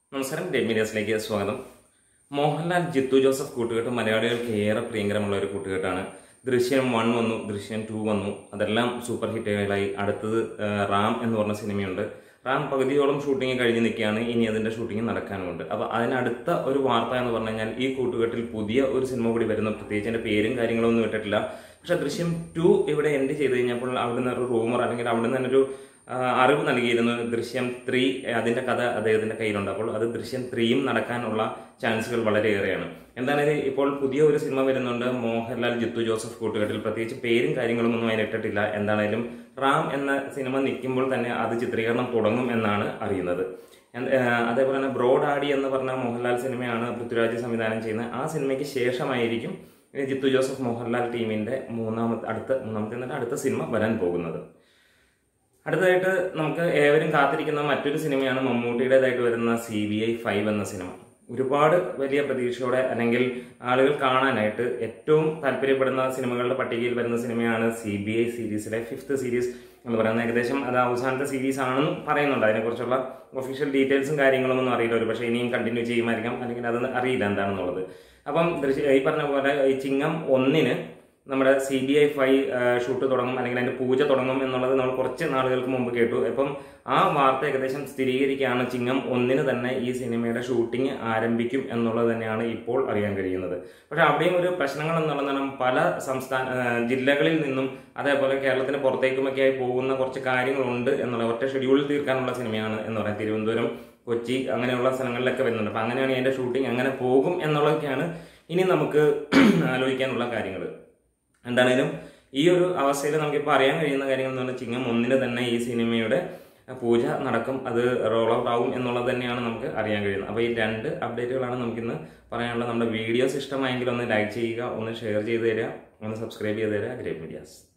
നമസ്കാരം ഡെഡ് മീഡിയാസിലേക്ക് സ്വാഗതം മോഹൻലാൽ ജിത്തു ജോസഫ് കൂട്ടുകെട്ട് മലയാളികൾക്ക് ഏറെ പ്രിയങ്കരമുള്ള ഒരു കൂട്ടുകെട്ടാണ് ദൃശ്യം വൺ വന്നു ദൃശ്യം ടു വന്നു അതെല്ലാം സൂപ്പർ ഹിറ്റുകളായി അടുത്തത് ആ, റാം എന്ന് പറഞ്ഞ സിനിമയുണ്ട് റാം പകുതിയോളം ഷൂട്ടിംഗ് കഴിഞ്ഞ് നിൽക്കുകയാണ് ഇനി അതിന്റെ ഷൂട്ടിംഗ് നടക്കാനുമുണ്ട് അപ്പോൾ അതിനടുത്ത ഒരു വാർത്ത എന്ന് പറഞ്ഞു കഴിഞ്ഞാൽ ഈ കൂട്ടുകെട്ടിൽ പുതിയ ഒരു സിനിമ കൂടി വരുന്നു പ്രത്യേകിച്ച് അതിന്റെ പേരും കാര്യങ്ങളും ഒന്നും ഇട്ടിട്ടില്ല പക്ഷെ ദൃശ്യം ടു ഇവിടെ എൻഡ് ചെയ്ത് കഴിഞ്ഞപ്പോൾ അവിടുന്ന് ഒരു റൂമർ അല്ലെങ്കിൽ അവിടുന്ന് തന്നെ ഒരു ആ, അറിവ് നൽകിയിരുന്നു ദൃശ്യം ത്രീ അതിന്റെ കഥ അദ്ദേഹത്തിന്റെ കയ്യിലുണ്ട് അപ്പോൾ അത് ദൃശ്യം ത്രീയും നടക്കാനുള്ള ചാൻസുകൾ വളരെയേറെയാണ് എന്തായാലും ഇപ്പോൾ പുതിയ ഒരു സിനിമ വരുന്നുണ്ട് മോഹൻലാൽ ജിത്തു ജോസഫ് കൂട്ടുകെട്ടിൽ പ്രത്യേകിച്ച് പേരും കാര്യങ്ങളും ഒന്നും അതിനിട്ടിട്ടില്ല എന്താണേലും റാം എന്ന സിനിമ നിൽക്കുമ്പോൾ തന്നെ അത് ചിത്രീകരണം തുടങ്ങും എന്നാണ് അറിയുന്നത് എന്ത്- ആ, അതേപോലെ തന്നെ ബ്രോഡ് ആടി എന്ന് പറഞ്ഞ മോഹൻലാൽ സിനിമയാണ് പൃഥ്വിരാജ് സംവിധാനം ചെയ്യുന്നത് ആ സിനിമയ്ക്ക് ശേഷമായിരിക്കും ഈ ജിത്തു ജോസഫ് മോഹൻലാൽ ടീമിന്റെ മൂന്നാമത്തെ അടുത്ത മൂന്നാമത്തെ എന്നല്ല, അടുത്ത സിനിമ വരാൻ പോകുന്നത് അടുത്തതായിട്ട് നമുക്ക് ഏവരും കാത്തിരിക്കുന്ന മറ്റൊരു സിനിമയാണ് മമ്മൂട്ടിയുടേതായിട്ട് വരുന്ന സി ബി ഐ ഫൈവ് എന്ന സിനിമ ഒരുപാട് വലിയ പ്രതീക്ഷയോടെ അല്ലെങ്കിൽ ആളുകൾ കാണാനായിട്ട് ഏറ്റവും താല്പര്യപ്പെടുന്ന സിനിമകളുടെ പട്ടികയിൽ വരുന്ന സിനിമയാണ് സി ബി ഐ സീരീസിലെ ഫിഫ്ത്ത് സീരീസ് എന്ന് പറയുന്നത് ഏകദേശം അത് അവസാനത്തെ സീരീസ് ആണെന്ന് പറയുന്നുണ്ട് അതിനെക്കുറിച്ചുള്ള ഒഫീഷ്യൽ ഡീറ്റെയിൽസും കാര്യങ്ങളും ഒന്നും അറിയില്ല ഒരു പക്ഷേ ഇനിയും കണ്ടിന്യൂ ചെയ്യുമായിരിക്കാം അല്ലെങ്കിൽ അത് അറിയില്ല എന്താണെന്നുള്ളത് അപ്പം ദൃശ്യ ഈ പറഞ്ഞ പോലെ ഈ ചിങ്ങം ഒന്നിന് നമ്മുടെ C B I five shoot തുടങ്ങും അല്ലെങ്കിൽ അതിന്റെ പൂജ തുടങ്ങും എന്നുള്ളത് നമ്മൾ കുറച്ച് നാളുകൾക്ക് മുമ്പ് കേട്ടു അപ്പം ആ വാർത്ത ഏകദേശം സ്ഥിരീകരിക്കുകയാണ് ചിങ്ങം ഒന്നിന് തന്നെ ഈ സിനിമയുടെ ഷൂട്ടിംഗ് ആരംഭിക്കും എന്നുള്ളത് തന്നെയാണ് ഇപ്പോൾ അറിയാൻ കഴിയുന്നത് പക്ഷെ അവിടെയും ഒരു പ്രശ്നങ്ങൾ എന്നുള്ളതാണ് പല സംസ്ഥാന ആ, ജില്ലകളിൽ നിന്നും അതേപോലെ കേരളത്തിന് പുറത്തേക്കുമൊക്കെയായി പോകുന്ന കുറച്ച് കാര്യങ്ങളുണ്ട് എന്നുള്ള ഒറ്റ ഷെഡ്യൂളിൽ തീർക്കാനുള്ള സിനിമയാണ് എന്ന് പറയാം തിരുവനന്തപുരം കൊച്ചി അങ്ങനെയുള്ള സ്ഥലങ്ങളിലൊക്കെ വരുന്നുണ്ട് അപ്പം അങ്ങനെയാണ് അതിന്റെ ഷൂട്ടിംഗ് അങ്ങനെ പോകും എന്നുള്ളതൊക്കെയാണ് ഇനി നമുക്ക് ആലോചിക്കാനുള്ള കാര്യങ്ങൾ എന്താണേലും ഈ ഒരു അവസ്ഥയിൽ നമുക്കിപ്പോൾ അറിയാൻ കഴിയുന്ന കാര്യങ്ങൾ എന്ന് പറഞ്ഞാൽ ചിങ്ങം ഒന്നിന് തന്നെ ഈ സിനിമയുടെ പൂജ നടക്കും അത് റോൾ ഔട്ട് ആവും എന്നുള്ളത് തന്നെയാണ് നമുക്ക് അറിയാൻ കഴിയുന്നത് അപ്പോൾ ഈ രണ്ട് അപ്ഡേറ്റുകളാണ് നമുക്കിന്ന് പറയാനുള്ളത് നമ്മുടെ വീഡിയോസ് ഇഷ്ടമായെങ്കിൽ ഒന്ന് ലൈക്ക് ചെയ്യുക ഒന്ന് ഷെയർ ചെയ്ത് തരിക ഒന്ന് സബ്സ്ക്രൈബ് ചെയ്ത് തരിക ഗ്രേറ്റ് മീഡിയാസ്